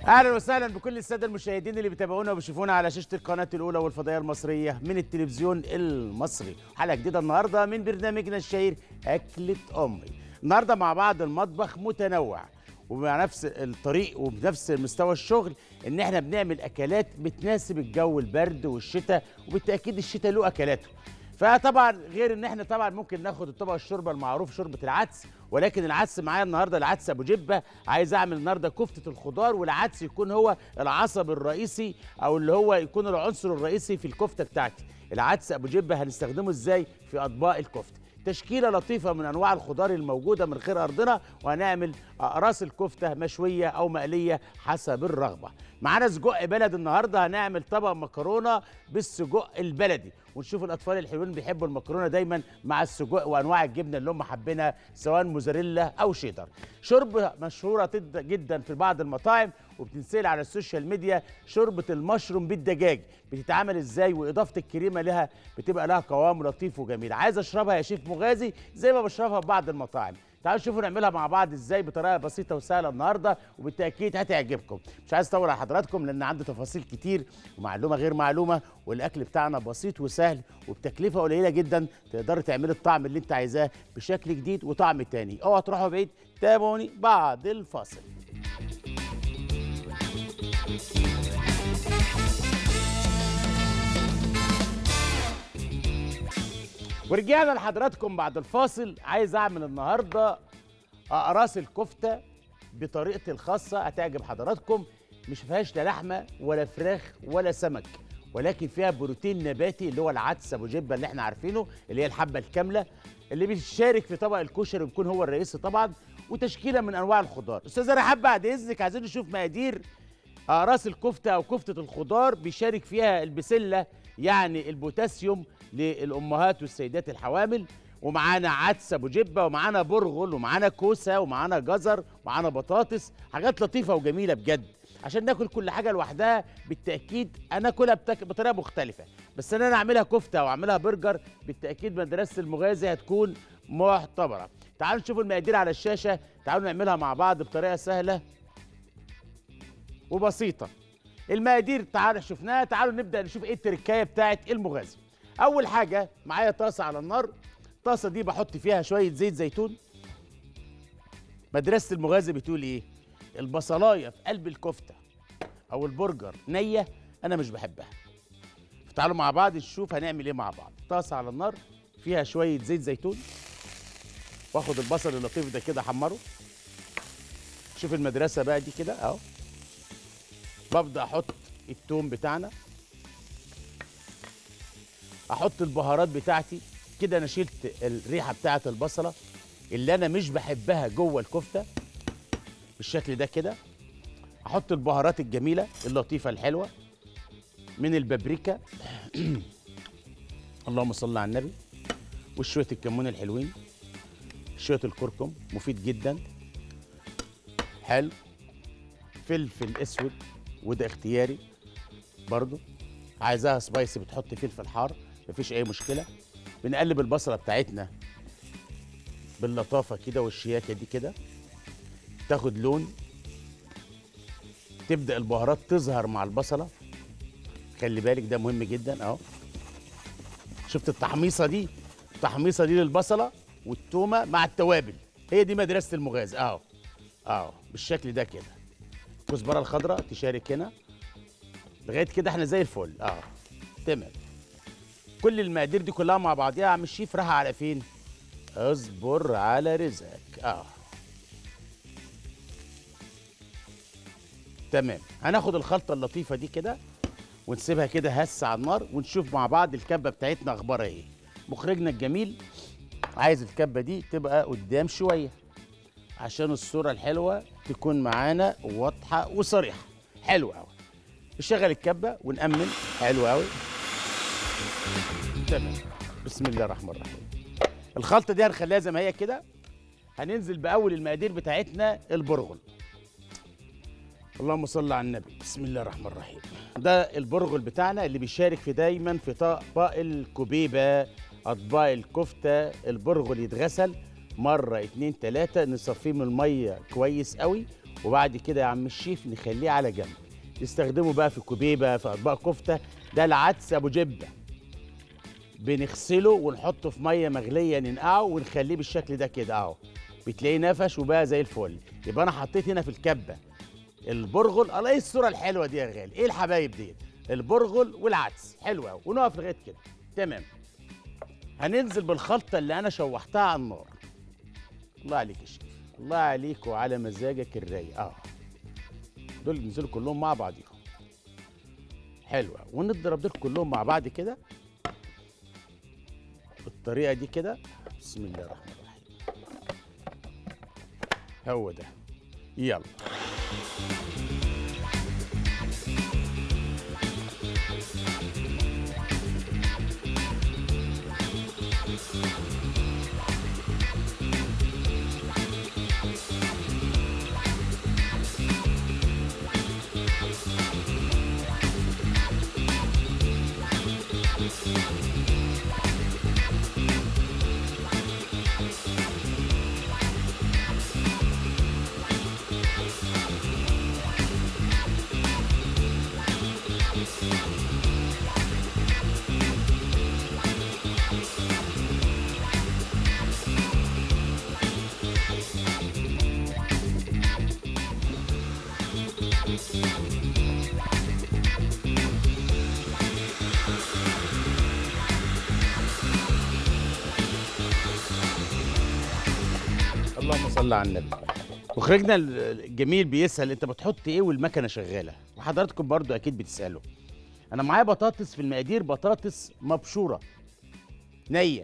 اهلا وسهلا بكل الساده المشاهدين اللي بيتابعونا وبيشوفونا على شاشه القناه الاولى والفضائيه المصريه من التلفزيون المصري حلقه جديده النهارده من برنامجنا الشهير اكله امي النهارده مع بعض المطبخ متنوع وبنفس الطريق وبنفس مستوى الشغل ان احنا بنعمل اكلات بتناسب الجو البرد والشتاء وبالتاكيد الشتاء له اكلاته فطبعا غير ان احنا طبعا ممكن ناخد الطبق الشوربه المعروف شوربه العدس ولكن العدس معايا النهارده العدس ابو جبه عايز اعمل النهارده كفته الخضار والعدس يكون هو العصب الرئيسي او اللي هو يكون العنصر الرئيسي في الكفته بتاعتي العدس ابو جبه هنستخدمه ازاي في اطباق الكفته تشكيله لطيفه من انواع الخضار الموجوده من خير ارضنا وهنعمل راس الكفته مشويه او مقليه حسب الرغبه معانا سجق بلد النهارده هنعمل طبق مكرونه بالسجق البلدي ونشوف الاطفال الحلوين بيحبوا المكرونه دايما مع السجق وانواع الجبنه اللي هم حابينها سواء موزاريلا او شيدر شرب مشهوره جدا في بعض المطاعم وبتنسال على السوشيال ميديا شوربه المشروم بالدجاج بتتعمل ازاي واضافه الكريمه لها بتبقى لها قوام لطيف وجميل عايز اشربها يا شيف مغازي زي ما بشربها في بعض المطاعم تعالوا شوفوا نعملها مع بعض ازاي بطريقه بسيطه وسهله النهارده وبالتاكيد هتعجبكم مش عايز اطول على حضراتكم لان عندي تفاصيل كتير ومعلومه غير معلومه والاكل بتاعنا بسيط وسهل وبتكلفه قليله جدا تقدري تعملي الطعم اللي انت عايزاه بشكل جديد وطعم تاني اوعوا تروحوا بعيد تابعوني بعد الفاصل ورجعنا لحضراتكم بعد الفاصل عايز اعمل النهارده اقراص الكفته بطريقتي الخاصه هتعجب حضراتكم مش فيهاش لا لحمه ولا فراخ ولا سمك ولكن فيها بروتين نباتي اللي هو العدس ابو جبه اللي احنا عارفينه اللي هي الحبه الكامله اللي بيشارك في طبق الكشري ويكون هو الرئيسي طبعا وتشكيله من انواع الخضار استاذه رحاب بعد اذنك عايزين نشوف مقادير اقراص الكفته او كفته الخضار بيشارك فيها البسله يعني البوتاسيوم للامهات والسيدات الحوامل ومعانا عدس ابو جبه ومعانا برغل ومعانا كوسه ومعانا جزر ومعانا بطاطس حاجات لطيفه وجميله بجد عشان ناكل كل حاجه لوحدها بالتاكيد انا اكلها بتك... بطريقه مختلفه بس ان انا اعملها كفته او اعملها برجر بالتاكيد مدرسه المغازي هتكون معتبره تعالوا نشوف المقادير على الشاشه تعالوا نعملها مع بعض بطريقه سهله وبسيطه المقادير تعالوا شفناها تعالوا نبدا نشوف ايه التركايه بتاعت المغازي اول حاجه معايا طاسه على النار الطاسه دي بحط فيها شويه زيت زيتون مدرسه المغازي بتقول ايه البصلايه في قلب الكفته او البرجر نيه انا مش بحبها فتعالوا مع بعض نشوف هنعمل ايه مع بعض طاسه على النار فيها شويه زيت زيتون واخد البصل اللطيف ده كده احمره شوف المدرسه بقى دي كده اهو ببدا احط التوم بتاعنا احط البهارات بتاعتي كده انا شلت الريحه بتاعه البصله اللي انا مش بحبها جوه الكفته بالشكل ده كده احط البهارات الجميله اللطيفه الحلوه من البابريكا اللهم صل على النبي وشويه الكمون الحلوين شويه الكركم مفيد جدا حلو فلفل اسود وده اختياري برضو عايزاها سبايسي بتحط فلفل حار مفيش اي مشكله بنقلب البصله بتاعتنا باللطافه كده والشياكه دي كده تاخد لون تبدا البهارات تظهر مع البصله خلي بالك ده مهم جدا اهو شفت التحميصه دي التحميصه دي للبصله والتومه مع التوابل هي دي مدرسه المغاز اهو اهو بالشكل ده كده الكزبره الخضراء تشارك هنا لغايه كده احنا زي الفل اه تمام كل المقادير دي كلها مع بعضيها يا عم الشيف راح على فين اصبر على رزقك اه تمام هناخد الخلطه اللطيفه دي كده ونسيبها كده هس على النار ونشوف مع بعض الكبه بتاعتنا اخبارها ايه مخرجنا الجميل عايز الكبه دي تبقى قدام شويه عشان الصوره الحلوه تكون معانا واضحه وصريحه حلو قوي نشغل الكبه ونأمن حلو قوي تمام بسم الله الرحمن الرحيم الخلطه دي هنخليها زي ما هي كده هننزل باول المقادير بتاعتنا البرغل اللهم صل على النبي بسم الله الرحمن الرحيم ده البرغل بتاعنا اللي بيشارك في دايما في اطباق الكبيبه اطباق الكفته البرغل يتغسل مره اتنين تلاته نصفيه من الميه كويس قوي وبعد كده يا عم الشيف نخليه على جنب نستخدمه بقى في كوبيبه في اطباق كفته ده العدس ابو جبه بنغسله ونحطه في ميه مغليه ننقعه ونخليه بالشكل ده كده اهو بتلاقيه نفش وبقى زي الفل يبقى انا حطيت هنا في الكبه البرغل الله ايه الصوره الحلوه دي يا غالي ايه الحبايب دي البرغل والعدس حلو قوي ونقف لغايه كده تمام هننزل بالخلطه اللي انا شوحتها على النار الله عليك يا شيخ الله عليك وعلى مزاجك الرايق اه دول ينزلوا كلهم مع بعضيهم حلو قوي ونضرب دول كلهم مع بعض كده بالطريقه دي كده بسم الله الرحمن الرحيم هو ده يلا اللهم صل على النبي مخرجنا الجميل بيسال انت بتحط ايه والمكنه شغاله وحضراتكم برضو اكيد بتسالوا انا معايا بطاطس في المقادير بطاطس مبشوره نيه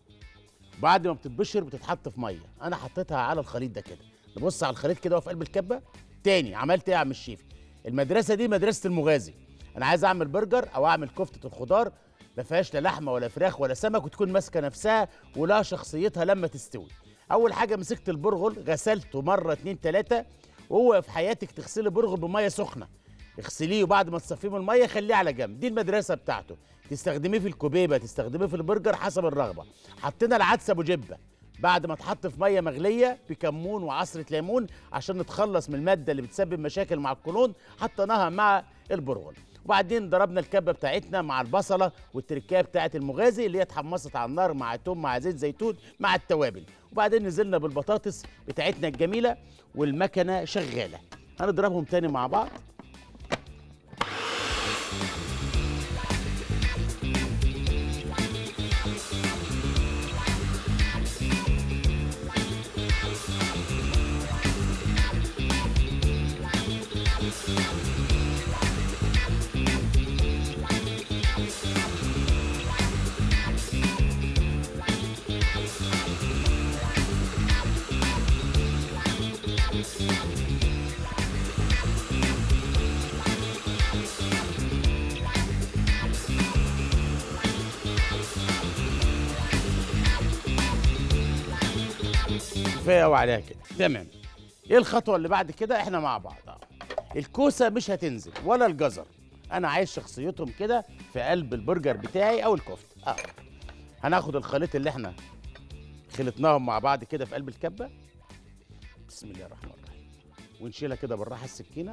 بعد ما بتتبشر بتتحط في ميه انا حطيتها على الخليط ده كده نبص على الخليط كده وهو في قلب الكبه تاني عملت ايه يا عم الشيف المدرسه دي مدرسه المغازي انا عايز اعمل برجر او اعمل كفته الخضار ما فيهاش لا لحمه ولا فراخ ولا سمك وتكون ماسكه نفسها ولها شخصيتها لما تستوي اول حاجه مسكت البرغل غسلته مره اتنين تلاته وهو في حياتك تغسلي برغل بميه سخنه اغسليه وبعد ما تصفيه من الميه خليه على جنب دي المدرسه بتاعته تستخدميه في الكوبيبه تستخدميه في البرجر حسب الرغبه حطينا العدس ابو جبه بعد ما اتحط في ميه مغليه بكمون وعصره ليمون عشان نتخلص من الماده اللي بتسبب مشاكل مع القولون حطيناها مع البرغل وبعدين ضربنا الكبه بتاعتنا مع البصله والتركيه بتاعت المغازي اللي هي اتحمصت على النار مع توم مع زيت زيتون مع التوابل وبعدين نزلنا بالبطاطس بتاعتنا الجميله والمكنه شغاله هنضربهم تاني مع بعض كفايه قوي عليها كده تمام ايه الخطوه اللي بعد كده احنا مع بعض اه الكوسه مش هتنزل ولا الجزر انا عايز شخصيتهم كده في قلب البرجر بتاعي او الكفته اه هناخد الخليط اللي احنا خلطناهم مع بعض كده في قلب الكبه بسم الله الرحمن الرحيم ونشيلها كده بالراحه السكينه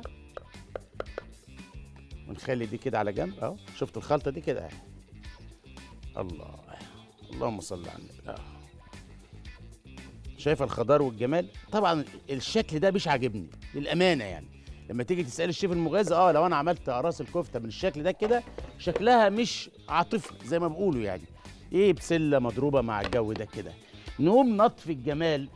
ونخلي دي كده على جنب اهو شفت الخلطه دي كده اهي الله اللهم صل على النبي اه شايفه الخضار والجمال طبعا الشكل ده مش عاجبني للامانه يعني لما تيجي تسال الشيف المغازي اه لو انا عملت اقراص الكفته من الشكل ده كده شكلها مش عاطفي زي ما بيقولوا يعني ايه بسله مضروبه مع الجو ده كده نقوم نطفي الجمال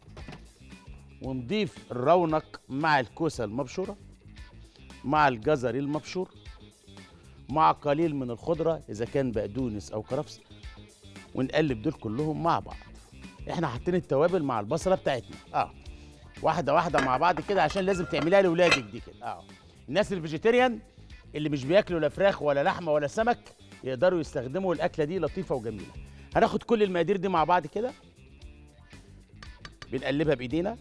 ونضيف الرونق مع الكوسه المبشوره مع الجزر المبشور مع قليل من الخضره اذا كان بقدونس او كرفس ونقلب دول كلهم مع بعض احنا حاطين التوابل مع البصله بتاعتنا اه واحده واحده مع بعض كده عشان لازم تعمليها لاولادك دي كده اه الناس الفيجيتيريان اللي مش بياكلوا لا فراخ ولا لحمه ولا سمك يقدروا يستخدموا الاكله دي لطيفه وجميله هناخد كل المقادير دي مع بعض كده بنقلبها بايدينا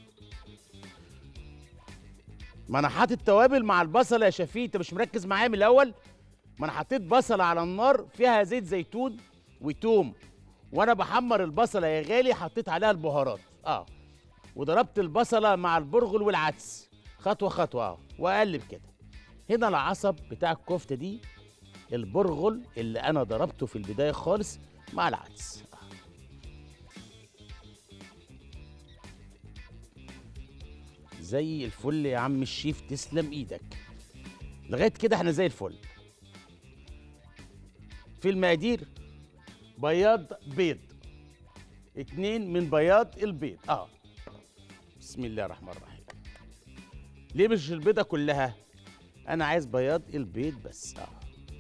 ما انا حاطط توابل مع البصله يا شفيق انت مش مركز معايا من الاول ما انا حطيت بصله على النار فيها زيت زيتون وتوم وانا بحمر البصله يا غالي حطيت عليها البهارات اه وضربت البصله مع البرغل والعدس خطوه خطوه اهو واقلب كده هنا العصب بتاع الكفته دي البرغل اللي انا ضربته في البدايه خالص مع العدس زي الفل يا عم الشيف تسلم ايدك لغايه كده احنا زي الفل في المقادير بياض بيض اتنين من بياض البيض اه بسم الله الرحمن الرحيم ليه مش البيضه كلها انا عايز بياض البيض بس اه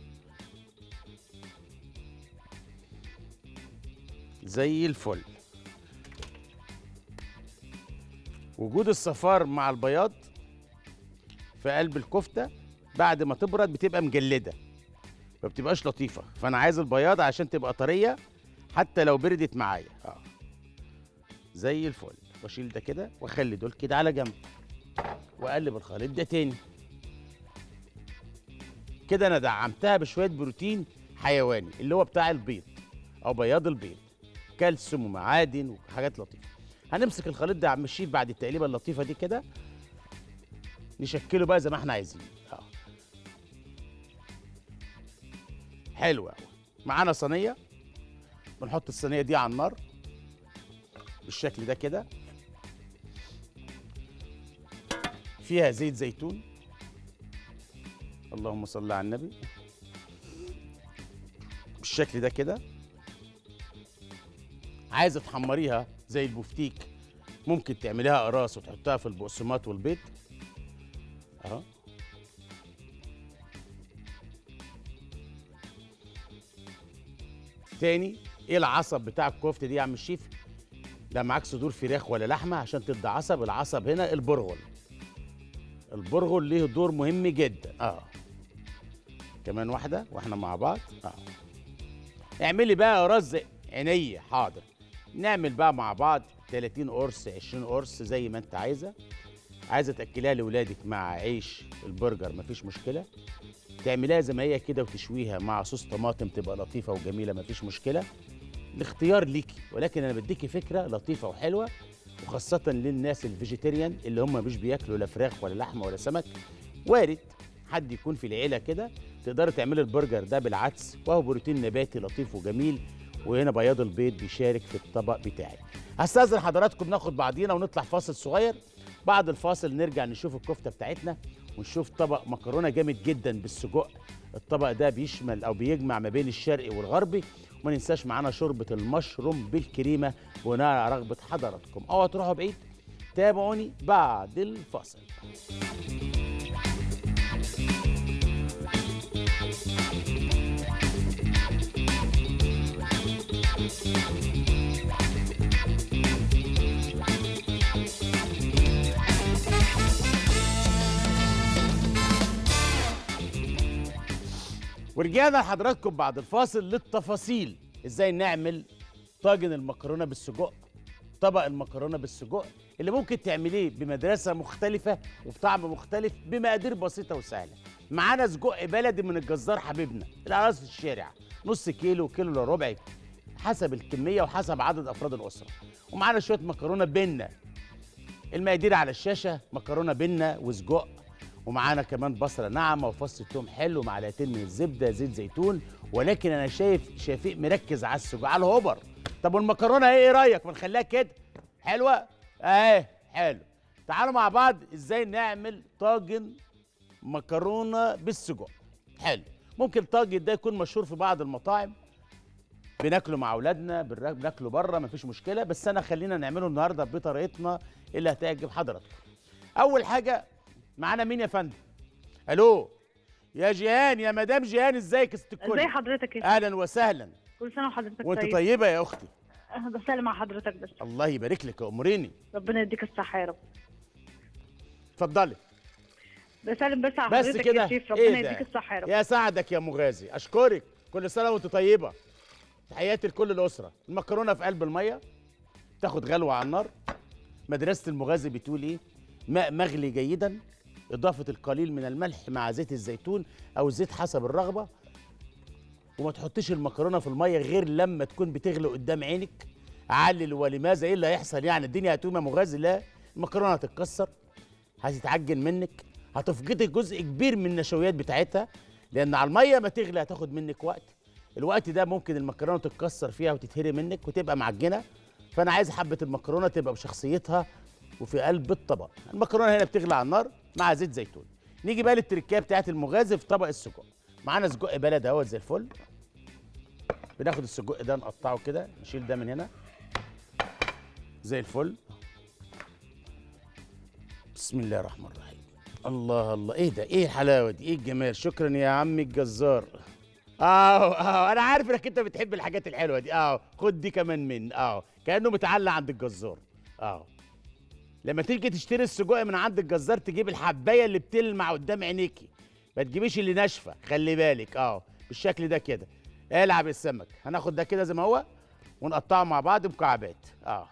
زي الفل وجود الصفار مع البياض في قلب الكفته بعد ما تبرد بتبقى مجلده ما بتبقاش لطيفه فانا عايز البياض عشان تبقى طريه حتى لو بردت معايا اه زي الفل واشيل ده كده واخلي دول كده على جنب واقلب الخليط ده تاني كده انا دعمتها بشويه بروتين حيواني اللي هو بتاع البيض او بياض البيض كالسيوم ومعادن وحاجات لطيفه هنمسك الخليط ده يا عم الشيف بعد التقليبه اللطيفه دي كده نشكله بقى زي ما احنا عايزين اه حلو قوي معانا صينيه بنحط الصينيه دي على النار بالشكل ده كده فيها زيت زيتون اللهم صل على النبي بالشكل ده كده عايزه تحمريها زي البفتيك ممكن تعمليها قراص وتحطها في البقسماط والبيض اهو تاني ايه العصب بتاع الكفته دي يا عم الشيف لا معاك صدور فراخ ولا لحمه عشان تدي عصب العصب هنا البرغل البرغل ليه دور مهم جدا اه كمان واحده واحنا مع بعض اه اعملي بقى رز عينيه حاضر نعمل بقى مع بعض 30 قرص 20 قرص زي ما انت عايزه عايزه تاكليها لاولادك مع عيش البرجر مفيش مشكله تعمليها زي ما هي كده وتشويها مع صوص طماطم تبقى لطيفه وجميله مفيش مشكله الاختيار ليكي ولكن انا بديكي فكره لطيفه وحلوه وخاصه للناس الفيجيتيريان اللي هم مش بياكلوا لا فراخ ولا لحمه ولا سمك وارد حد يكون في العيله كده تقدري تعملي البرجر ده بالعدس وهو بروتين نباتي لطيف وجميل وهنا بياض البيض بيشارك في الطبق بتاعي هستاذن حضراتكم ناخد بعضينا ونطلع فاصل صغير بعد الفاصل نرجع نشوف الكفته بتاعتنا ونشوف طبق مكرونه جامد جدا بالسجق الطبق ده بيشمل او بيجمع ما بين الشرقي والغربي وما ننساش معانا شوربه المشروم بالكريمه بناء على رغبه حضراتكم اوعوا تروحوا بعيد تابعوني بعد الفاصل ورجعنا لحضراتكم بعد الفاصل للتفاصيل ازاي نعمل طاجن المكرونه بالسجق طبق المكرونه بالسجق اللي ممكن تعمليه بمدرسه مختلفه وبطعم مختلف بمقادير بسيطه وسهله معانا سجق بلدي من الجزار حبيبنا العراس في الشارع نص كيلو كيلو الا ربع حسب الكميه وحسب عدد افراد الاسره ومعانا شويه مكرونه بينا المقادير على الشاشه مكرونه بينا وسجق ومعانا كمان بصله ناعمه وفص ثوم حلو معلقتين من الزبده زيت زيتون ولكن انا شايف شفيق مركز على السجق على الهوبر طب والمكرونه ايه ايه رايك ما نخليها كده حلوه اهي حلو تعالوا مع بعض ازاي نعمل طاجن مكرونه بالسجق حلو ممكن الطاجن ده يكون مشهور في بعض المطاعم بناكله مع اولادنا بنرا- بناكله بره مفيش مشكله بس انا خلينا نعمله النهارده بطريقتنا اللي هتعجب حضراتكم اول حاجه معانا مين يا فندم الو يا جيهان يا مدام جيهان ازيك يا ست الكل ازي حضرتك يا اهلا وسهلا كل سنه وحضرتك وانت طيب طيبه يا اختي أه، بسلم على حضرتك بس الله يبارك لك اموريني ربنا يديك الصحه يا رب اتفضلي بسلم بس على بس حضرتك كده يا شيف ربنا ايه ده يديك الصحه يا رب يا سعدك يا مغازي اشكرك كل سنه وانت طيبه تحياتي لكل الاسره المكرونه في قلب الميه تاخد غلوه على النار مدرسه المغازي بتقول ايه ماء مغلي جيدا اضافه القليل من الملح مع زيت الزيتون او الزيت حسب الرغبه وما تحطيش المكرونه في الميه غير لما تكون بتغلي قدام عينك علل ولماذا ايه اللي هيحصل يعني الدنيا هتقوم يا مغازي لا المكرونه هتتكسر هتتعجن منك هتفقدي جزء كبير من النشويات بتاعتها لان على الميه ما تغلي هتاخد منك وقت الوقت ده ممكن المكرونه تتكسر فيها وتتهري منك وتبقى معجنه فانا عايز حبه المكرونه تبقى بشخصيتها وفي قلب الطبق المكرونه هنا بتغلي على النار مع زيت زيتون نيجي بقى للتركيه بتاعت المغازي في طبق السجق معانا سجق بلد اهوت زي الفل بناخد السجق ده نقطعه كده نشيل ده من هنا زي الفل بسم الله الرحمن الرحيم الله الله ايه ده ايه الحلاوه دي ايه الجمال شكرا يا عمي الجزار اه اه انا عارف انك انت بتحب الحاجات الحلوه دي اه خد دي كمان من اه كانه متعلق عند الجزار اه لما تيجي تشتري السجق من عند الجزار تجيب الحبايه اللي بتلمع قدام عينيكي ما تجيبيش اللي ناشفه خلي بالك اه بالشكل ده كده العب السمك هناخد ده كده زي ما هو ونقطعه مع بعض مكعبات اه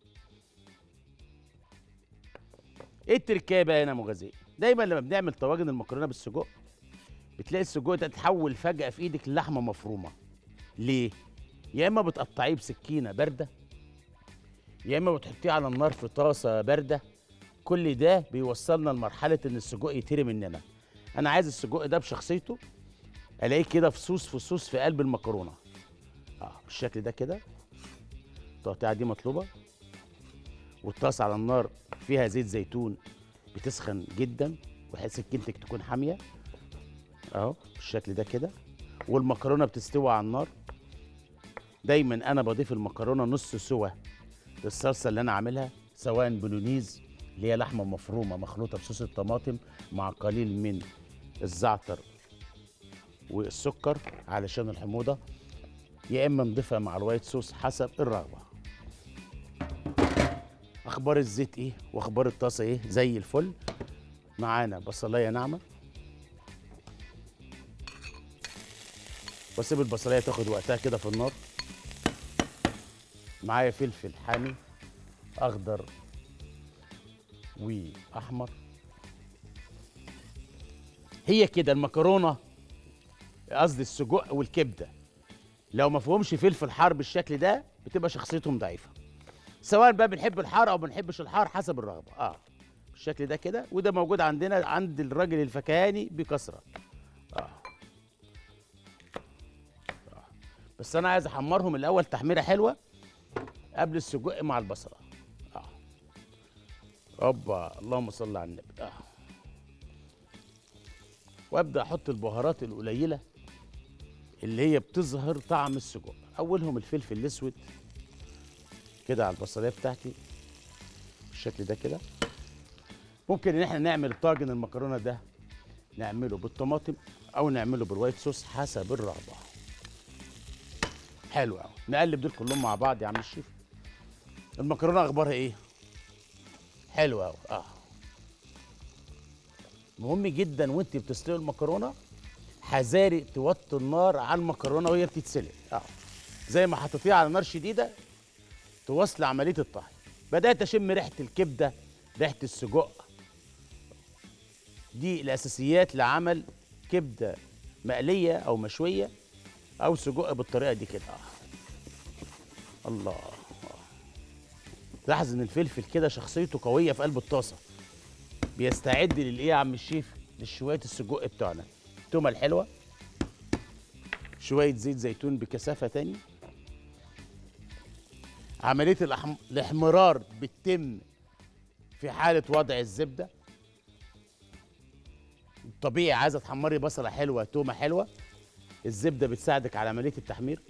ايه التركية بقى هنا يا مغازي دايما لما بنعمل طواجن المكرونه بالسجق بتلاقي السجق ده تحول فجاه في ايدك لحمه مفرومه ليه يا اما بتقطعيه بسكينه بارده يا اما بتحطيه على النار في طاسه بارده كل ده بيوصلنا لمرحله ان السجق يتهري مننا انا عايز السجق ده بشخصيته الاقيه كده فصوص فصوص في قلب المكرونه اه بالشكل ده كده التقطيعه دي مطلوبه والطاسه على النار فيها زيت زيتون بتسخن جدا وحيث سكينتك تكون حاميه اهو بالشكل ده كده والمكرونه بتستوي على النار دايما انا بضيف المكرونه نص سوا للصلصه اللي انا عاملها سواء بولونيز اللي هي لحمه مفرومه مخلوطه بصوص الطماطم مع قليل من الزعتر والسكر علشان الحموضه يا اما نضيفها مع الوايت صوص حسب الرغبه اخبار الزيت ايه واخبار الطاسه ايه زي الفل معانا بصلايه ناعمه واسيب البصلايه تاخد وقتها كده في النار معايا فلفل حامي اخضر واحمر هي كده المكرونه قصدي السجق والكبده لو ما فيهمش فلفل حار بالشكل ده بتبقى شخصيتهم ضعيفه سواء بقى بنحب الحار او ما بنحبش الحار حسب الرغبه اه بالشكل ده كده وده موجود عندنا عند الراجل الفكهاني بكثره آه. آه. بس انا عايز احمرهم الاول تحميره حلوه قبل السجق مع البصله اه اوبا اللهم صل على النبي اه وابدا احط البهارات القليله اللي هي بتظهر طعم السجق اولهم الفلفل الاسود كده على البصليه بتاعتي بالشكل ده كده ممكن ان احنا نعمل طاجن المكرونه ده نعمله بالطماطم او نعمله بالوايت صوص حسب الرغبه حلو قوي نقلب دول كلهم مع بعض يا عم الشيف المكرونه اخبارها ايه حلو قوي اه مهم جدا وانت بتسلقي المكرونه حذاري توطي النار على المكرونه وهي بتتسلق اه زي ما حطيتيها على نار شديده تواصل عمليه الطهي بدات اشم ريحه الكبده ريحه السجق دي الاساسيات لعمل كبده مقليه او مشويه او سجق بالطريقه دي كده آه. الله آه. لاحظ ان الفلفل كده شخصيته قويه في قلب الطاسه بيستعد للايه يا عم الشيف لشويه السجق بتوعنا التومه الحلوه شويه زيت زيتون بكثافه تاني عمليه الأحم... الاحمرار بتتم في حاله وضع الزبده طبيعي عايزه تحمري بصله حلوه تومه حلوه الزبده بتساعدك على عمليه التحمير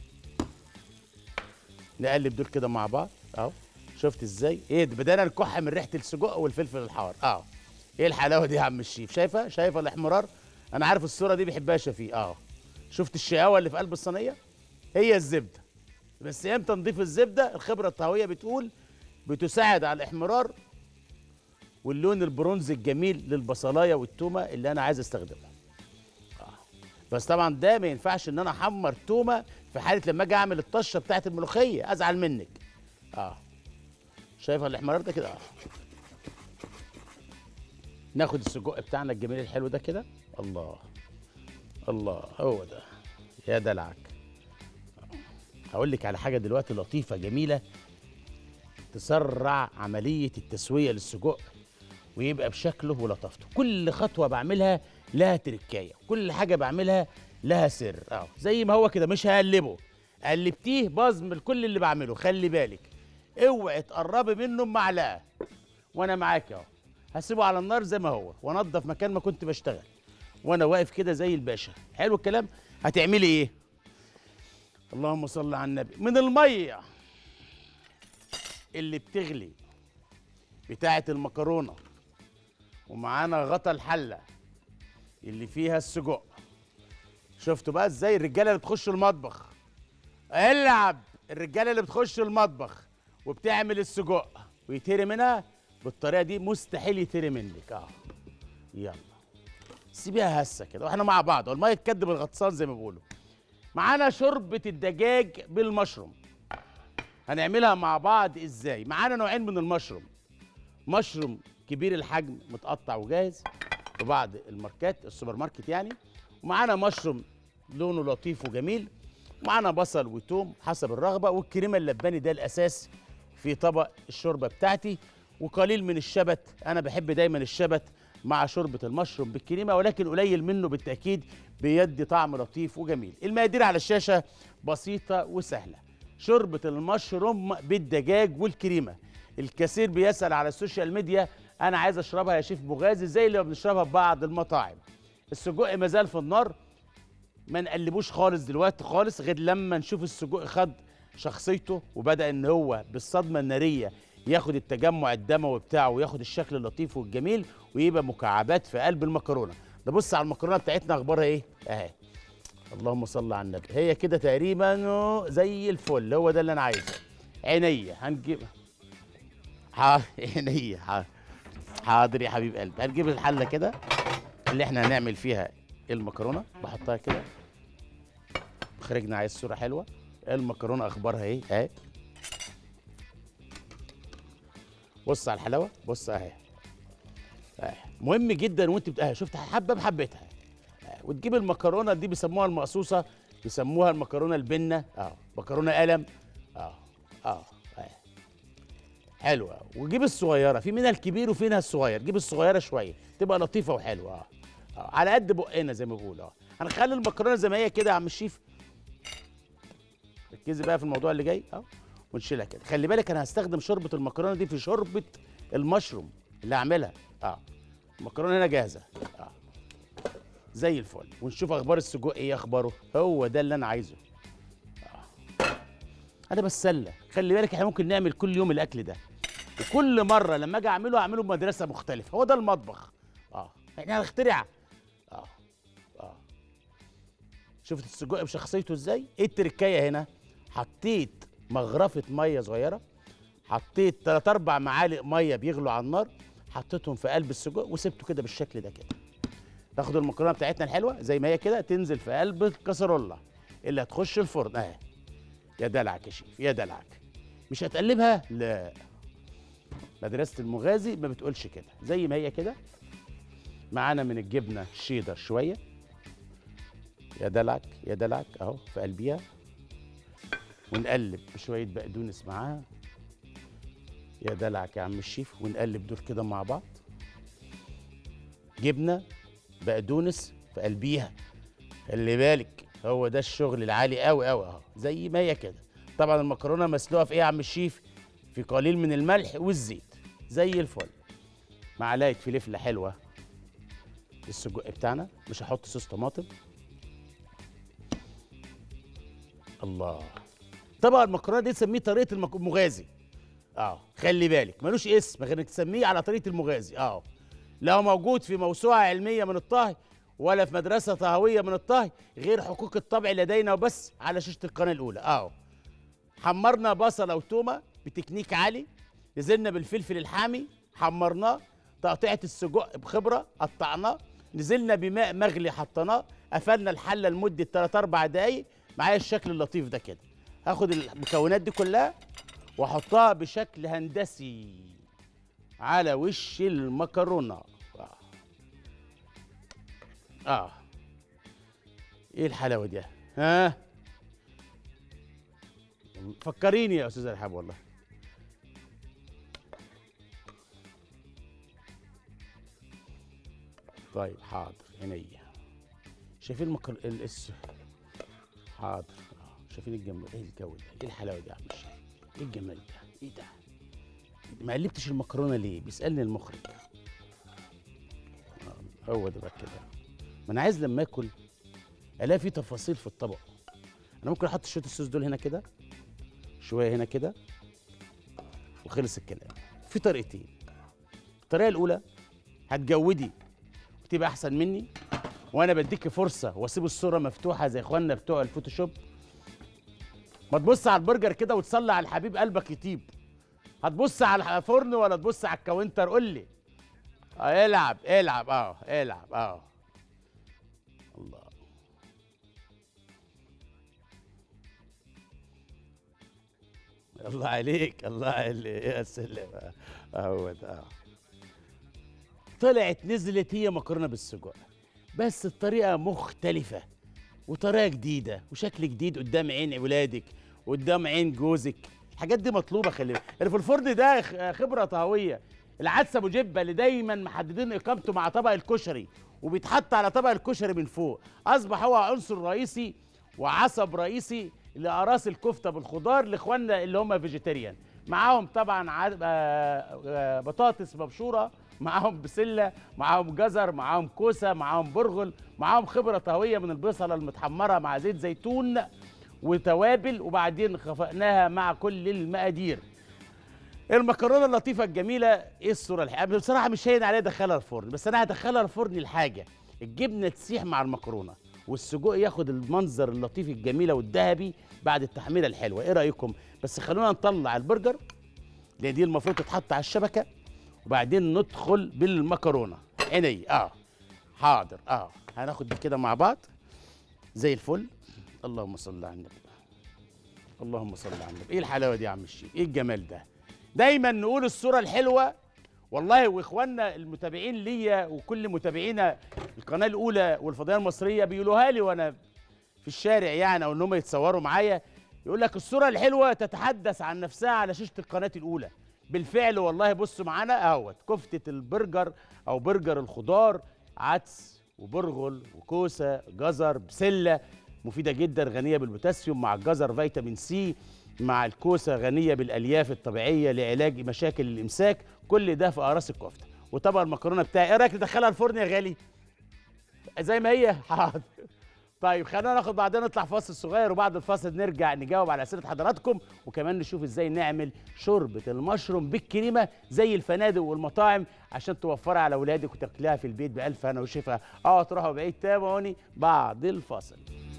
نقلب دول كده مع بعض اهو شفت ازاي ايه ده بدانا نكح من ريحه السجق والفلفل الحار اه ايه الحلاوه دي يا عم الشيف شايفه شايفه الاحمرار انا عارف الصوره دي بيحبها شفيق اه شفت الشقاوه اللي في قلب الصينيه هي الزبده بس امتى نضيف الزبده الخبره الطهويه بتقول بتساعد على الاحمرار واللون البرونزي الجميل للبصلايه والتومه اللي انا عايز استخدمها آه. بس طبعا ده ما ينفعش ان انا احمر تومه في حاله لما اجي اعمل الطشه بتاعت الملوخيه ازعل منك اه شايفه الاحمرار ده كده اه ناخد السجق بتاعنا الجميل الحلو ده كده الله الله هو ده يا دلعك هقول لك على حاجه دلوقتي لطيفه جميله تسرع عمليه التسويه للسجق ويبقى بشكله ولطافته كل خطوه بعملها لها تركايه كل حاجه بعملها لها سر اه زي ما هو كده مش هقلبه قلبتيه باظ من كل اللي بعمله خلي بالك اوعي تقربي منه بمعلقه وانا معاك اهو هسيبه على النار زي ما هو وانضف مكان ما كنت بشتغل وانا واقف كده زي الباشا حلو الكلام هتعملي ايه اللهم صل على النبي من الميه اللي بتغلي بتاعه المكرونه ومعانا غطا الحله اللي فيها السجق شفتوا بقى ازاي الرجاله اللي بتخش المطبخ العب الرجاله اللي بتخش المطبخ وبتعمل السجق ويتهري منها بالطريقه دي مستحيل يتهري منك اه يلا سيبيها هسه كده واحنا مع بعض والميه تكدب الغطسان زي ما بيقولوا معانا شوربه الدجاج بالمشروم هنعملها مع بعض ازاي معانا نوعين من المشروم مشروم كبير الحجم متقطع وجاهز في بعض الماركات السوبر ماركت يعني ومعانا مشروم لونه لطيف وجميل ومعانا بصل وتوم حسب الرغبه والكريمه اللباني ده الاساس في طبق الشوربه بتاعتي وقليل من الشبت انا بحب دايما الشبت مع شوربه المشروم بالكريمه ولكن قليل منه بالتاكيد بيدي طعم لطيف وجميل المقادير على الشاشه بسيطه وسهله شوربه المشروم بالدجاج والكريمه الكثير بيسال على السوشيال ميديا انا عايز اشربها يا شيف بوغازي زي اللي بنشربها في بعض المطاعم السجق مازال في النار ما نقلبوش خالص دلوقتي خالص غير لما نشوف السجق خد شخصيته وبدا ان هو بالصدمه الناريه ياخد التجمع الدموي بتاعه وياخد الشكل اللطيف والجميل ويبقى مكعبات في قلب المكرونه نبص على المكرونه بتاعتنا اخبارها ايه اهي اللهم صل على النبي هي كده تقريبا زي الفل هو ده اللي انا عايزه عينيا هنجيب حاضر عينيا حاضر حاضر يا حبيب قلبي هنجيب الحله كده اللي احنا هنعمل فيها المكرونه بحطها كده خرجنا عايز صوره حلوه المكرونه اخبارها ايه اهي بص على الحلاوه بص اهي اهي مهم جدا وانت بت... اهي شفت حبه بحبتها اهي. وتجيب المكرونه دي بيسموها المقصوصه بيسموها المكرونه البنه اه مكرونه قلم اه اه اهي حلوه وجيب الصغيره في منها الكبير وفي منها الصغير جيب الصغيره شويه تبقى لطيفه وحلوه اه آه، على قد بقنا زي ما بيقولوا اه هنخلي المكرونه زي ما هي كده يا عم الشيف ركزي بقى في الموضوع اللي جاي اه ونشيلها كده خلي بالك انا هستخدم شوربه المكرونه دي في شوربه المشروم اللي هعملها اه المكرونه هنا جاهزه اه زي الفل ونشوف اخبار السجق ايه اخباره هو ده اللي انا عايزه آه. انا بتسلى خلي بالك احنا ممكن نعمل كل يوم الاكل ده وكل مره لما اجي اعمله اعمله بمدرسه مختلفه هو ده المطبخ اه احنا هنخترع اه اه شفت السجق بشخصيته ازاي ايه التركايه هنا حطيت مغرفه ميه صغيره حطيت 3 4 معالق ميه بيغلوا على النار حطيتهم في قلب السجق وسبته كده بالشكل ده كده تاخد المكرونه بتاعتنا الحلوه زي ما هي كده تنزل في قلب الكسرولة اللي هتخش الفرن اهي يا دلعك يا شيف يا دلعك مش هتقلبها لا مدرسه المغازي ما بتقولش كده زي ما هي كده معانا من الجبنه الشيدر شويه يا دلعك يا دلعك اهو في قلبيها ونقلب بشويه بقدونس معاها يا دلعك يا عم الشيف ونقلب دول كده مع بعض جبنه بقدونس في قلبيها خلي بالك هو ده الشغل العالي قوي قوي اهو زي ما هي كده طبعا المكرونه مسلوقه في ايه يا عم الشيف في قليل من الملح والزيت زي الفل معلقه فلفله حلوه السجق بتاعنا مش هحط صوص طماطم الله طبعا المكرونه دي تسميه طريقه المك- المغازي اه خلي بالك ملوش اسم غير انك تسميه على طريقه المغازي اه لا هو موجود في موسوعه علميه من الطهي ولا في مدرسه طهويه من الطهي غير حقوق الطبع لدينا وبس على شاشه القناه الاولى اه حمرنا بصله وتومه بتكنيك عالي نزلنا بالفلفل الحامي حمرناه تقطيعه السجق بخبره قطعناه نزلنا بماء مغلي حطيناه قفلنا الحله لمده 3 4 دقايق معايا الشكل اللطيف ده كده هاخد المكونات دي كلها واحطها بشكل هندسي على وش المكرونه اه, آه. ايه الحلاوه دي ها فكريني يا استاذ رحاب والله طيب حاضر عينيا شايفين المكر... الاس حاضر آه، شايفين الجمال ايه الجو ده ايه الحلاوه دي يا عم الشيخ ايه الجمال ده ايه ده ما قلبتش المكرونه ليه بيسالني المخرج آه، هو ده بقى كده ما انا عايز لما اكل الاقي في تفاصيل في الطبق انا ممكن احط شويه الصوص دول هنا كده شويه هنا كده وخلص الكلام في طريقتين الطريقه الاولى هتجودي وتبقى احسن مني وانا بديكي فرصه واسيب الصوره مفتوحه زي اخواننا بتوع الفوتوشوب ما تبص على البرجر كده وتصلي على الحبيب قلبك يطيب هتبص على الفرن ولا تبص على الكاونتر قول لي اه العب العب اه العب اه الله الله عليك الله عليك يا سلام آه، اهو ده آه. طلعت نزلت هي مكرونه بالسجق بس الطريقه مختلفه وطريقه جديده وشكل جديد قدام عين ولادك قدام عين جوزك الحاجات دي مطلوبه خلي بالك اللي في الفرن ده خ- خبره طهويه العدس ابو جبه اللي دايما محددين اقامته مع طبق الكشري وبيتحط على طبق الكشري من فوق اصبح هو عنصر رئيسي وعصب رئيسي لاراس الكفته بالخضار لاخواننا اللي هم فيجيتيريان معاهم طبعا عاد- آه، آه، بطاطس مبشوره معاهم بسله معاهم جزر معاهم كوسه معاهم برغل معاهم خبره طهويه من البصله المتحمره مع زيت زيتون وتوابل وبعدين خفقناها مع كل المقادير المكرونه اللطيفه الجميله ايه الصوره الحقيقه بصراحه مش هين عليها ادخلها الفرن بس انا هدخلها الفرن الحاجه الجبنه تسيح مع المكرونه والسجق ياخد المنظر اللطيف الجميله والذهبي بعد التحميره الحلوه ايه رايكم بس خلونا نطلع البرجر لان دي المفروض تتحط على الشبكه وبعدين ندخل بالمكرونه عيني اه حاضر اه هناخد دي كده مع بعض زي الفل اللهم صل على النبي اللهم صل على النبي ايه الحلاوه دي يا عم الشيخ ايه الجمال ده دايما نقول الصوره الحلوه والله واخواننا المتابعين ليا وكل متابعينا القناه الاولى والفضائيه المصريه بيقولوها لي وانا في الشارع يعني او ان هم يتصوروا معايا يقول لك الصوره الحلوه تتحدث عن نفسها على شاشه القناه الاولى بالفعل والله بصوا معانا اهوت كفته البرجر او برجر الخضار عدس وبرغل وكوسه جزر بسله مفيده جدا غنيه بالبوتاسيوم مع الجزر فيتامين سي مع الكوسه غنيه بالالياف الطبيعيه لعلاج مشاكل الامساك كل ده في اقراص الكفته وطبعا المكرونه بتاعي ايه رايك ندخلها الفرن يا غالي زي ما هي حاضر طيب خلينا ناخد بعدين نطلع فاصل صغير وبعد الفاصل نرجع نجاوب على اسئله حضراتكم وكمان نشوف ازاي نعمل شوربه المشروم بالكريمه زي الفنادق والمطاعم عشان توفرها على اولادك وتاكلها في البيت بالف هنا وشفا اه تروحوا بعيد تابعوني بعد الفاصل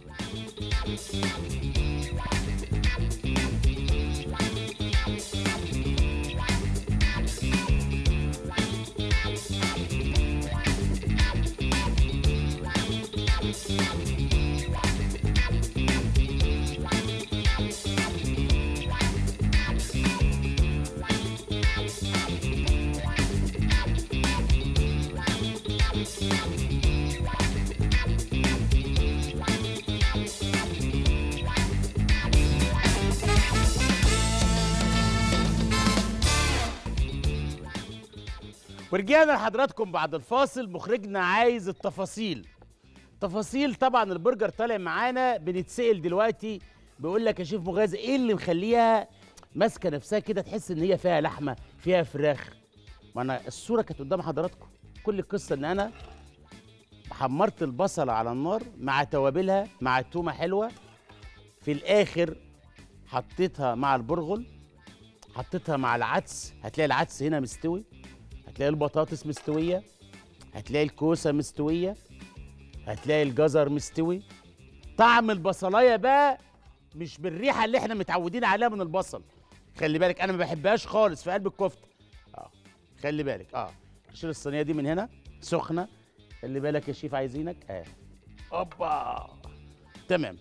ورجعنا لحضراتكم بعد الفاصل مخرجنا عايز التفاصيل تفاصيل طبعا البرجر طالع معانا بنتسال دلوقتي بيقول لك يا شيف مغازي ايه اللي مخليها ماسكه نفسها كده تحس ان هي فيها لحمه فيها فراخ ما انا الصوره كانت قدام حضراتكم كل القصه ان انا حمرت البصله على النار مع توابلها مع تومه حلوه في الاخر حطيتها مع البرغل حطيتها مع العدس هتلاقي العدس هنا مستوي هتلاقي البطاطس مستويه هتلاقي الكوسه مستويه هتلاقي الجزر مستوي طعم البصلايه بقى مش بالريحه اللي احنا متعودين عليها من البصل خلي بالك انا ما بحبهاش خالص في قلب الكفته اه خلي بالك اه شيل الصينيه دي من هنا سخنه خلي بالك يا شيف عايزينك اه اوبا تمام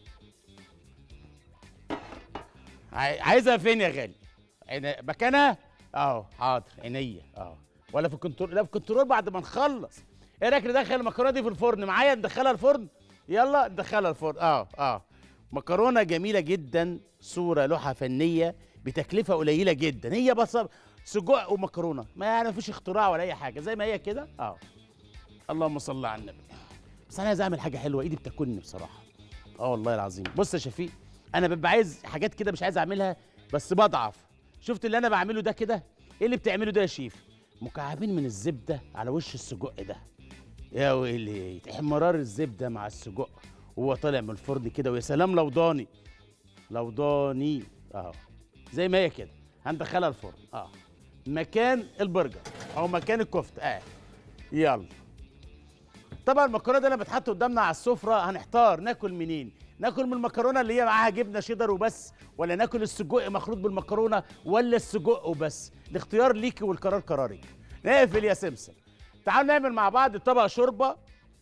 عاي- عايزها فين يا غالي عينا- مكانها اهو حاضر عينيا اه ولا في الكنترول لا في الكنترول بعد ما نخلص ايه رايك ندخل المكرونه دي في الفرن معايا ندخلها الفرن يلا ندخلها الفرن اه اه مكرونه جميله جدا صوره لوحه فنيه بتكلفه قليله جدا هي بس سجق ومكرونه ما يعني مفيش اختراع ولا اي حاجه زي ما هي كده اه اللهم صل على النبي بس انا عايز اعمل حاجه حلوه ايدي بتاكلني بصراحه اه والله العظيم بص يا شفيق انا ببقى عايز حاجات كده مش عايز اعملها بس بضعف شفت اللي انا بعمله ده كده ايه اللي بتعمله ده يا شيف مكعبين من الزبده على وش السجق ده يا ويلي احمرار الزبده مع السجق وهو طالع من الفرن كده ويا سلام لو ضاني لو ضاني اهو زي ما هي كده هندخلها الفرن اه مكان البرجر او مكان الكفته اه يلا طبعا المكرونه دي لما بتحط قدامنا على السفره هنحتار ناكل منين ناكل من المكرونه اللي هي معاها جبنه شيدر وبس ولا ناكل السجق مخلوط بالمكرونه ولا السجق وبس الاختيار ليكي والقرار قرارك نقفل يا سمسم تعالوا نعمل مع بعض طبق شوربه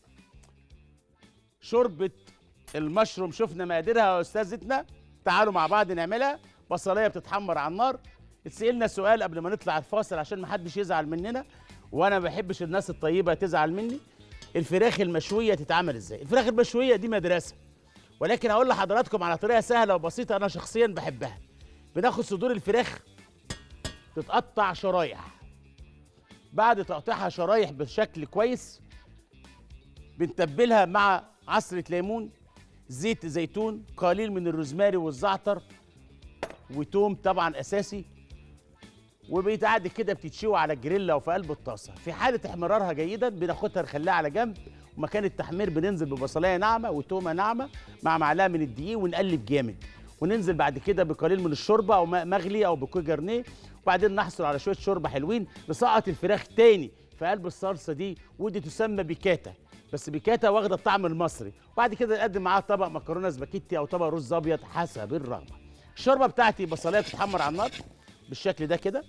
شوربه المشروم شفنا مقاديرها يا استاذتنا تعالوا مع بعض نعملها بصلايه بتتحمر على النار اتسالنا سؤال قبل ما نطلع الفاصل عشان ما حدش يزعل مننا وانا ما بحبش الناس الطيبه تزعل مني الفراخ المشويه تتعمل ازاي الفراخ المشويه دي مدرسه ولكن هقول لحضراتكم على طريقه سهله وبسيطه انا شخصيا بحبها بناخد صدور الفراخ تتقطع شرايح بعد تقطيعها شرايح بشكل كويس بنتبلها مع عصرة ليمون زيت زيتون قليل من الروزماري والزعتر وتوم طبعا اساسي وبيتعد كده بتتشوي على الجريل او في قلب الطاسه في حاله احمرارها جيدا بناخدها نخليها على جنب ومكان التحمير بننزل ببصلايه ناعمه وتومه ناعمه مع معلقه من الدقيق ونقلب جامد وننزل بعد كده بقليل من الشوربه او ماء مغلي او بكوي جرنيه وبعدين نحصل على شويه شوربه حلوين نسقط الفراخ تاني في قلب الصلصه دي ودي تسمى بيكاتا بس بيكاتا واخده الطعم المصري وبعد كده نقدم معاها طبق مكرونه سباكيتي او طبق رز ابيض حسب الرغبه الشوربه بتاعتي بصلايه بتتحمر على النار بالشكل ده كده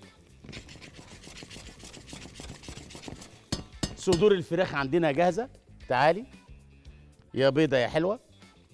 صدور الفراخ عندنا جاهزه تعالي يا بيضه يا حلوه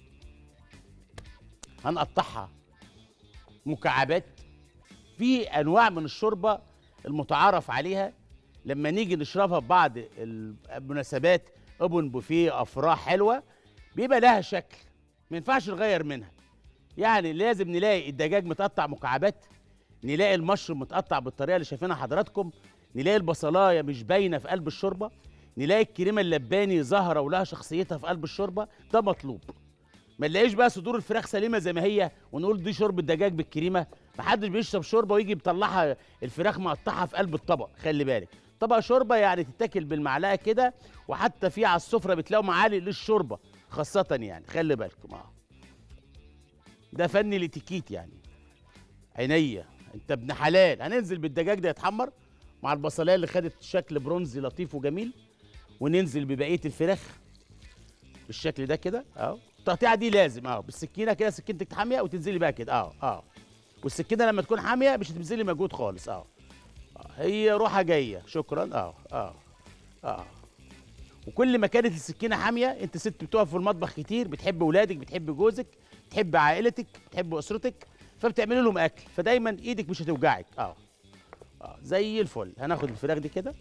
هنقطعها مكعبات في انواع من الشوربه المتعارف عليها لما نيجي نشربها في بعض المناسبات اوبن بوفيه افراح حلوه بيبقى لها شكل ما ينفعش نغير منها يعني لازم نلاقي الدجاج متقطع مكعبات نلاقي المشروم متقطع بالطريقه اللي شايفينها حضراتكم نلاقي البصلايه مش باينه في قلب الشوربه نلاقي الكريمه اللباني ظاهره ولها شخصيتها في قلب الشوربه ده مطلوب ما نلاقيش بقى صدور الفراخ سليمه زي ما هي ونقول دي شوربه دجاج بالكريمه محدش بيشرب شوربه ويجي مطلعها الفراخ مقطعها في قلب الطبق خلي بالك طبق شوربه يعني تتاكل بالمعلقه كده وحتى في على السفره بتلاقوا معالق للشوربه خاصه يعني خلي بالكم اه ده فن الاتيكيت يعني عينيا انت ابن حلال هننزل بالدجاج ده يتحمر مع البصلايه اللي خدت شكل برونزي لطيف وجميل وننزل ببقيه الفراخ بالشكل ده كده اهو التقطيعه دي لازم اه بالسكينه كده سكينتك حاميه وتنزلي بقى كده اه اه والسكينه لما تكون حاميه مش هتبذلي مجهود خالص اه آه، هي روحها جايه شكرا اه اه اه وكل ما كانت السكينه حاميه انت ست بتقف في المطبخ كتير بتحب ولادك بتحب جوزك بتحب عائلتك بتحب اسرتك فبتعملي لهم اكل فدايما ايدك مش هتوجعك اه اه زي الفل هناخد الفراخ دي كده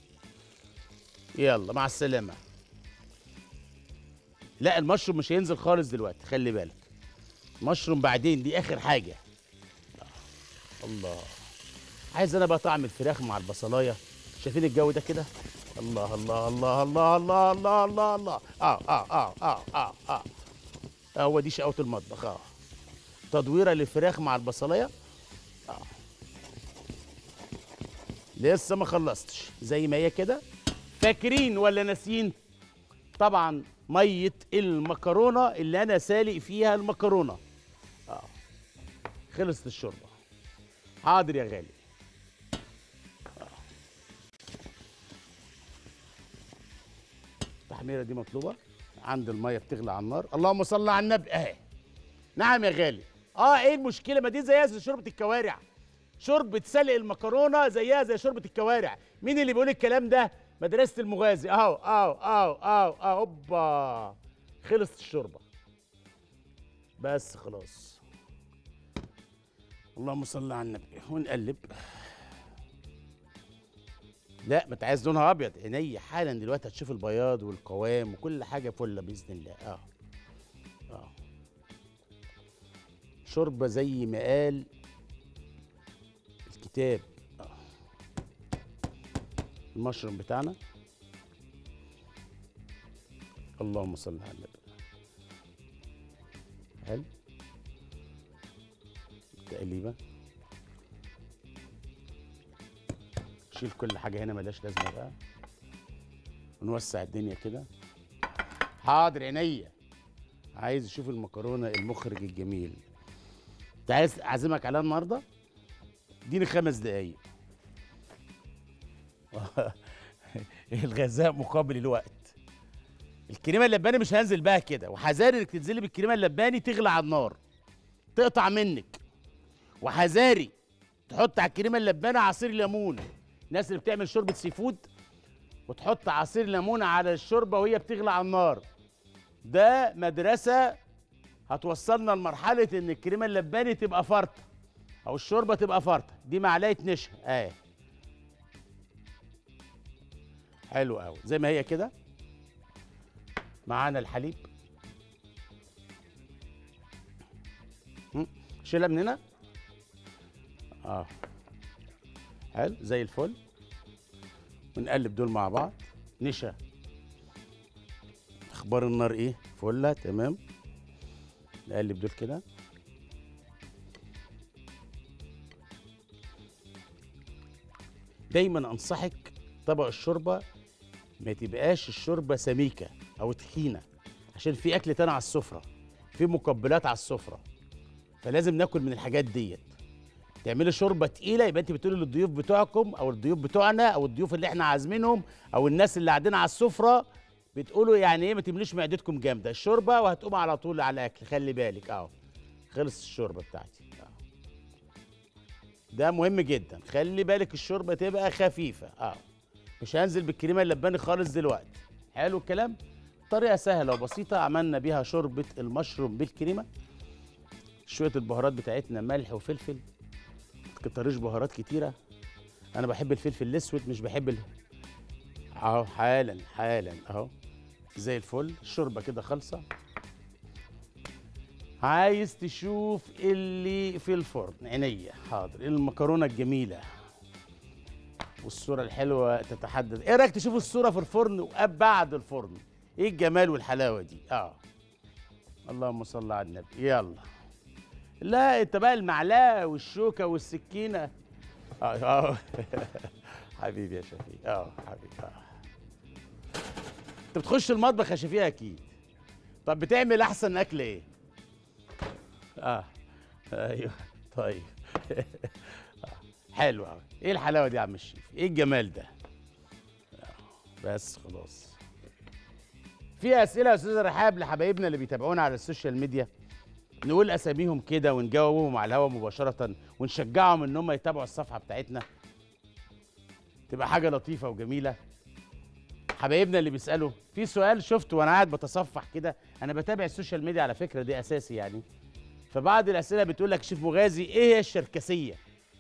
يلا مع السلامه لا المشروم مش هينزل خالص دلوقتي خلي بالك مشروم بعدين دي اخر حاجه آه، الله عايز انا بقى طعم الفراخ مع البصلايه شايفين الجو ده كده الله الله الله الله الله الله الله الله اه اه اه اه اه اه هو دي شقاوة المطبخ اه تدويره للفراخ مع البصلايه اه لسه ما خلصتش زي ما هي كده فاكرين ولا ناسيين طبعا ميه المكرونه اللي انا سالق فيها المكرونه اه خلصت الشوربه حاضر يا غالي آه. التحميره دي مطلوبه عند الميه بتغلي على النار اللهم صل على النبي اهي نعم يا غالي اه ايه المشكله ما دي زيها زي شوربه الكوارع شوربه سلق المكرونه زيها زي شوربه الكوارع مين اللي بيقول الكلام ده مدرسه المغازي اهو اهو اهو اهو اهو اوبا خلصت الشوربه بس خلاص اللهم صل على النبي ونقلب لا ما انت عايز لونها ابيض عينيا حالا دلوقتي هتشوف البياض والقوام وكل حاجه فله باذن الله اه اه شوربه زي ما قال الكتاب آه. المشروم بتاعنا اللهم صل على النبي حلو تقليبه شيل كل حاجه هنا ملهاش لازمه بقى ونوسع الدنيا كده حاضر عينيا عايز اشوف المكرونه المخرج الجميل انت عايز اعزمك عليها النهارده اديني خمس دقايق الغذاء مقابل الوقت الكريمه اللباني مش هنزل بها كده وحذاري انك تنزلي بالكريمه اللباني تغلى على النار تقطع منك وحذاري تحط على الكريمه اللبانه عصير ليمون الناس اللي بتعمل شوربه سي فود وتحط عصير ليمون على الشوربه وهي بتغلى على النار ده مدرسه هتوصلنا لمرحله ان الكريمه اللباني تبقى فرطه او الشوربه تبقى فرطه دي معلقه نشا اهي حلو قوي زي ما هي كده معانا الحليب هم، شيلها من هنا اه حلو زي الفل ونقلب دول مع بعض نشا اخبار النار ايه فله تمام نقلب دول كده دايما انصحك طبق الشوربه ما تبقاش الشوربه سميكه او تخينه عشان في اكل تاني على السفره في مقبلات على السفره فلازم ناكل من الحاجات ديت تعملي شوربه تقيله يبقى انت بتقولي للضيوف بتوعكم او الضيوف بتوعنا او الضيوف اللي احنا عازمينهم او الناس اللي قاعدين على السفره بتقولوا يعني ايه ما تمليش معدتكم جامده الشوربه وهتقوم على طول على الاكل خلي بالك اهو خلص الشوربه بتاعتي أهو. ده مهم جدا خلي بالك الشوربه تبقى خفيفه اه مش هنزل بالكريمه اللباني خالص دلوقتي حلو الكلام طريقه سهله وبسيطه عملنا بيها شوربه المشروم بالكريمه شويه البهارات بتاعتنا ملح وفلفل تكتريش بهارات كتيره انا بحب الفلفل الاسود مش بحب ال... اهو حالا حالا اهو زي الفل الشوربه كده خالصه عايز تشوف اللي في الفرن عينيا حاضر المكرونه الجميله والصوره الحلوه تتحدث ايه رايك تشوف الصوره في الفرن وبعد الفرن ايه الجمال والحلاوه دي اه اللهم صل على النبي يلا لا انت بقى المعلقه والشوكه والسكينه اه اه حبيبي يا شفيق اه حبيبي اه انت بتخش المطبخ يا شفيق اكيد طب بتعمل احسن اكل ايه اه ايوه طيب آه، حلو قوي ايه الحلاوه دي يا عم الشيف ايه الجمال ده آه، بس خلاص في اسئله يا استاذ رحاب لحبايبنا اللي بيتابعونا على السوشيال ميديا نقول اساميهم كده ونجاوبهم على الهواء مباشره ونشجعهم ان هم يتابعوا الصفحه بتاعتنا تبقى حاجه لطيفه وجميله حبايبنا اللي بيسالوا في سؤال شفته وانا قاعد بتصفح كده انا بتابع السوشيال ميديا على فكره دي اساسي يعني فبعض الاسئله بتقول لك شيف مغازي ايه هي الشركسيه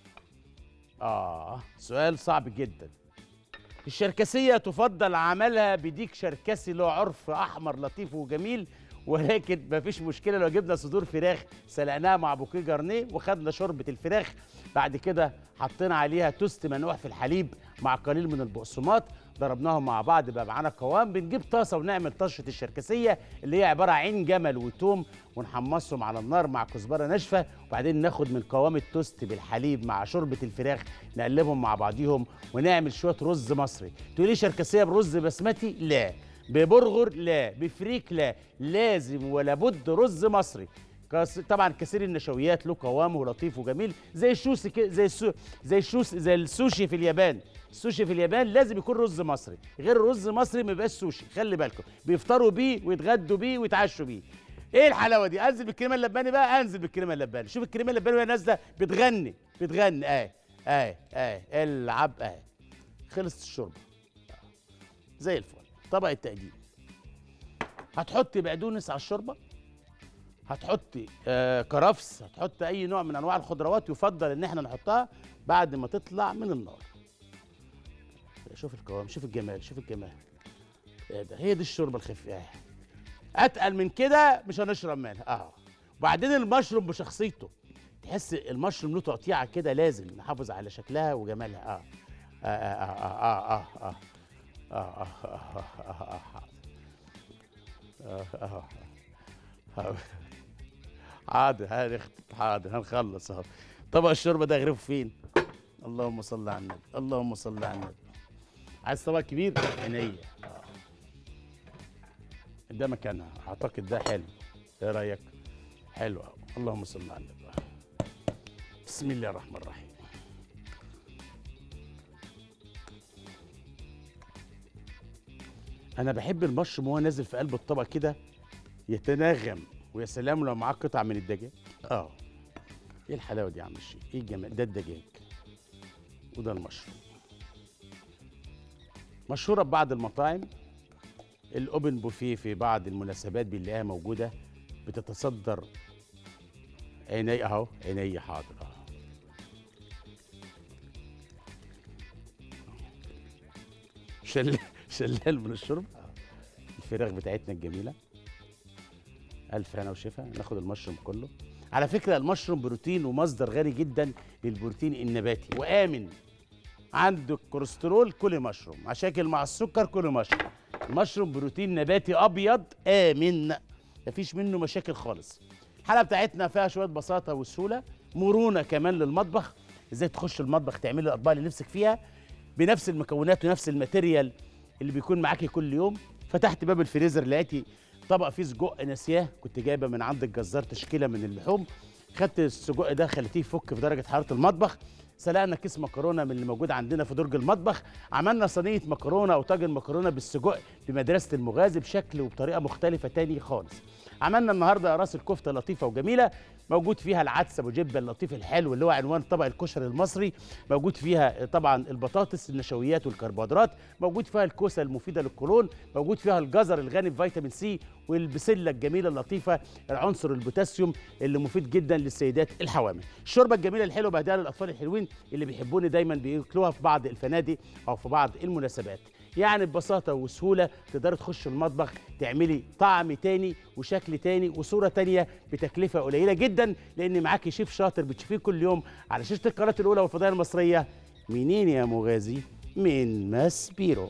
اه سؤال صعب جدا الشركسيه تفضل عملها بديك شركسي له عرف احمر لطيف وجميل ولكن مفيش مشكله لو جبنا صدور فراخ سلقناها مع بوكيه جارنيه وخدنا شوربه الفراخ بعد كده حطينا عليها توست منقوع في الحليب مع قليل من البقسماط ضربناهم مع بعض بقى معانا قوام بنجيب طاسه ونعمل طشه الشركسيه اللي هي عباره عن عين جمل وتوم ونحمصهم على النار مع كزبره ناشفه وبعدين ناخد من قوام التوست بالحليب مع شوربه الفراخ نقلبهم مع بعضيهم ونعمل شويه رز مصري تقولي شركسيه برز بسمتي لا ببرغر لا بفريك لا لازم ولا بد رز مصري كاس- طبعا كثير النشويات له قوامه لطيف وجميل زي الشوسي كده زي السو زي الشوس زي السوشي في اليابان السوشي في اليابان لازم يكون رز مصري غير الرز مصري ما يبقاش سوشي خلي بالكم بيفطروا بيه ويتغدوا بيه ويتعشوا بيه ايه الحلاوه دي انزل بالكريمه اللباني بقى انزل بالكريمه اللباني شوف الكريمه اللباني وهي نازله بتغني بتغني اه اه اه العب اه خلصت الشوربه زي الفل طبق التقديم هتحطي بقدونس على الشوربه هتحطي آه كرفس هتحطي اي نوع من انواع الخضروات يفضل ان احنا نحطها بعد ما تطلع من النار شوف القوام شوف الجمال شوف الجمال ايه ده هي دي الشوربه الخفيفه اتقل من كده مش هنشرب منها اه وبعدين المشروم بشخصيته تحس المشروم له تقطيعه كده لازم نحافظ على شكلها وجمالها اه اه اه اه اه اه اه اه اه اه اه حاضر هنخ- حاضر هنخلص اهو طبق الشوربه ده غريب فين اللهم صل على النبي اللهم صل على النبي عايز طبق كبير عينيا آه. ده مكانها اعتقد ده حلو ايه رايك حلو أوي. اللهم صل على النبي بسم الله الرحمن الرحيم انا بحب المشروم وهو نازل في قلب الطبق كده يتناغم ويا سلام لو معاه قطع من الدجاج اه ايه الحلاوه دي يا عم الشيخ ايه الجمال ده الدجاج وده المشروم مشهوره ببعض المطاعم الاوبن بوفيه في بعض المناسبات بنلاقيها موجوده بتتصدر عيني اهو عيني حاضر اهو شلال شلال من الشرب الفراخ بتاعتنا الجميله الف هنا وشفا ناخد المشروم كله على فكره المشروم بروتين ومصدر غني جدا للبروتين النباتي وامن عندك كوليسترول كل مشروم مشاكل مع السكر كل مشروم المشروم بروتين نباتي ابيض امن مفيش منه مشاكل خالص الحلقه بتاعتنا فيها شويه بساطه وسهوله مرونه كمان للمطبخ ازاي تخش المطبخ تعملي الاطباق اللي نفسك فيها بنفس المكونات ونفس الماتيريال اللي بيكون معاكي كل يوم فتحت باب الفريزر لقيتي طبق فيه سجق ناسياه كنت جايبه من عند الجزار تشكيله من اللحوم خدت السجق ده خليتيه يفك في درجه حراره المطبخ سلقنا كيس مكرونه من اللي موجود عندنا في درج المطبخ عملنا صينيه مكرونه او طاجن مكرونه بالسجق بمدرسه المغازي بشكل وبطريقه مختلفه تاني خالص عملنا النهارده راس الكفته لطيفه وجميله موجود فيها العدس ابو جبه اللطيف الحلو اللي هو عنوان طبق الكشري المصري موجود فيها طبعا البطاطس النشويات والكربوهيدرات موجود فيها الكوسه المفيده للقولون موجود فيها الجزر الغني بفيتامين سي والبسله الجميله اللطيفه العنصر البوتاسيوم اللي مفيد جدا للسيدات الحوامل الشوربه الجميله الحلوه بهديها للاطفال الحلوين اللي بيحبوني دايما بياكلوها في بعض الفنادق او في بعض المناسبات يعني ببساطه وسهوله تقدري تخش المطبخ تعملي طعم تاني وشكل تاني وصوره تانيه بتكلفه قليله جدا لان معاكي شيف شاطر بتشوفيه كل يوم على شاشه القناه الاولى والفضائيه المصريه منين يا مغازي من ماسبيرو